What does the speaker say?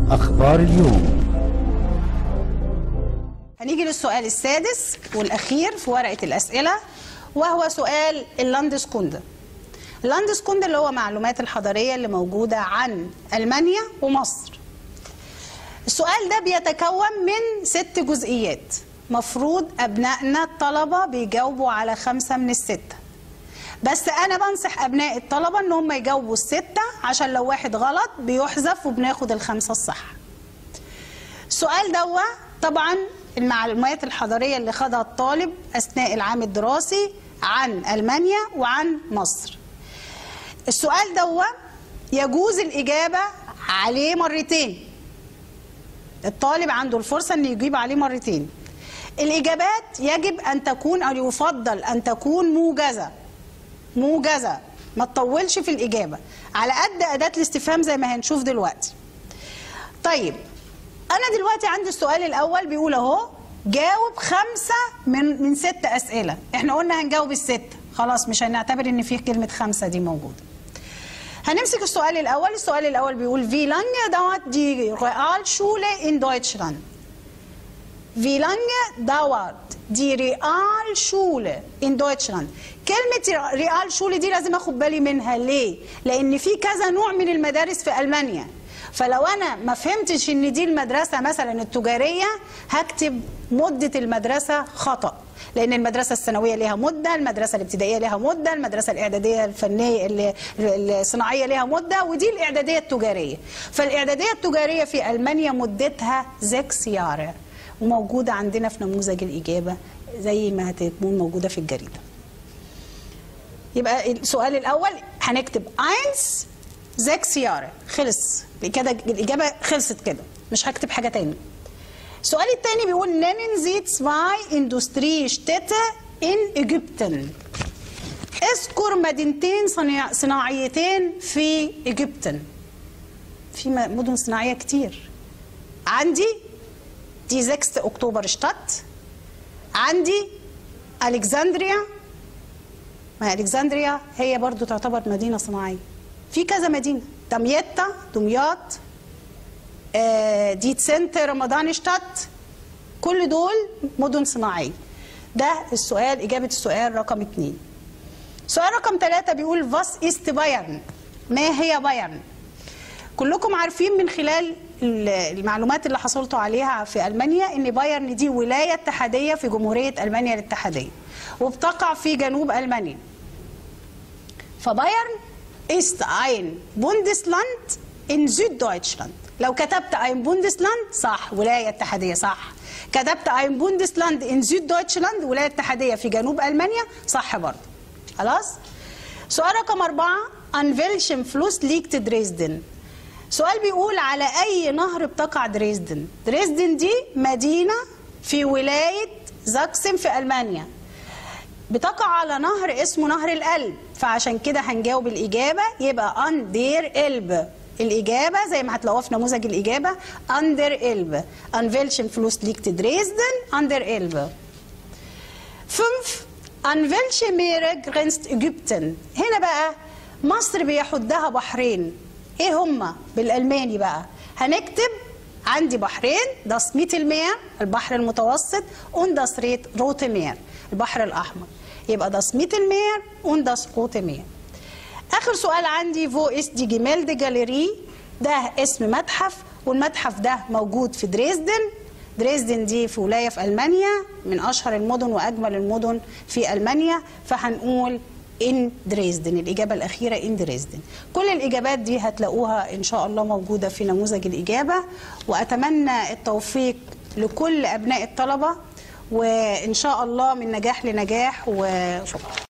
أخبار اليوم هنيجي للسؤال السادس والأخير في ورقة الأسئلة وهو سؤال اللاندسكوند اللاندسكوند اللي هو معلومات الحضارية اللي موجودة عن ألمانيا ومصر السؤال ده بيتكون من ست جزئيات مفروض أبنائنا الطلبة بيجاوبوا على خمسة من الستة بس أنا بنصح أبناء الطلبة إن هم يجاوبوا الستة عشان لو واحد غلط بيحذف وبناخد الخمسة الصح السؤال دوا طبعا المعلومات الحضارية اللي خدها الطالب أثناء العام الدراسي عن ألمانيا وعن مصر السؤال دوا يجوز الإجابة عليه مرتين الطالب عنده الفرصة أن يجيب عليه مرتين الإجابات يجب أن تكون أو يفضل أن تكون موجزة موجزة ما تطولش في الإجابة على قد أداة الاستفهام زي ما هنشوف دلوقتي طيب أنا دلوقتي عندي السؤال الأول بيقول أهو جاوب خمسة من من ست أسئلة إحنا قلنا هنجاوب الست خلاص مش هنعتبر إن في كلمة خمسة دي موجودة هنمسك السؤال الأول السؤال الأول بيقول wie lange dauert die Realschule in Deutschland Wie lange dauert die Realschule in Deutschland كلمة Realschule دي لازم أخد بالي منها ليه لأن في كذا نوع من المدارس في ألمانيا فلو انا ما فهمتش ان دي المدرسه مثلا التجاريه هكتب مده المدرسه خطا لان المدرسه الثانويه ليها مده المدرسه الابتدائيه ليها مده المدرسه الاعداديه الفنيه ال- الصناعيه ليها مده ودي الاعداديه التجاريه فالاعداديه التجاريه في المانيا مدتها زكس يارا وموجوده عندنا في نموذج الاجابه زي ما هتكون موجوده في الجريده يبقى السؤال الاول هنكتب اينس زكس يارا خلص كده الاجابه خلصت كده مش هكتب حاجه تاني السؤال الثاني بيقول nennen Sie zwei Industriestädte in Ägypten اذكر مدينتين صناع- صناعيتين في ايجيبتن في م- مدن صناعيه كتير عندي دي 6 اكتوبر شتات عندي الكسندريا ما الكسندريا هي برضو تعتبر مدينه صناعيه في كذا مدينه دمياطة دمياط آه، دي سنتر رمضان شتات كل دول مدن صناعيه ده السؤال اجابه السؤال رقم اتنين سؤال رقم ثلاثة بيقول فاس است بايرن ما هي بايرن كلكم عارفين من خلال ال- المعلومات اللي حصلتوا عليها في المانيا ان بايرن دي ولايه اتحاديه في جمهوريه المانيا الاتحاديه وبتقع في جنوب المانيا فبايرن ist ein Bundesland in Süddeutschland لو كتبت ein Bundesland صح ولايه اتحاديه صح كتبت ein Bundesland in Süddeutschland ولايه اتحاديه في جنوب المانيا صح برضه خلاص سؤال رقم أربعة an welchem Fluss liegt Dresden سؤال بيقول على أي نهر بتقع دريسدن دريسدن دي مدينة في ولاية زاكسن في ألمانيا بتقع على نهر اسمه نهر الألب فعشان كده هنجاوب الإجابة يبقى أندير إلب الإجابة زي ما هتلاقوها في نموذج الإجابة أندر إلب أن welchem Fluss liegt Dresden أندر إلب فünf An welche Meere grenzt Ägypten؟ هنا بقى مصر بيحدها بحرين ايه هما بالالماني بقى هنكتب عندي بحرين das Mittelmeer البحر المتوسط und das Rote Meer البحر الاحمر يبقى das Mittelmeer und das Rote Meer اخر سؤال عندي wo ist die Gemäldegalerie ده اسم متحف والمتحف ده موجود في دريسدن دريسدن دي في ولايه في المانيا من اشهر المدن واجمل المدن في المانيا فهنقول ان دريسدن الاجابه الاخيره ان دريسدن كل الاجابات دي هتلاقوها ان شاء الله موجوده في نموذج الاجابه واتمنى التوفيق لكل ابناء الطلبه وان شاء الله من نجاح لنجاح وشكرا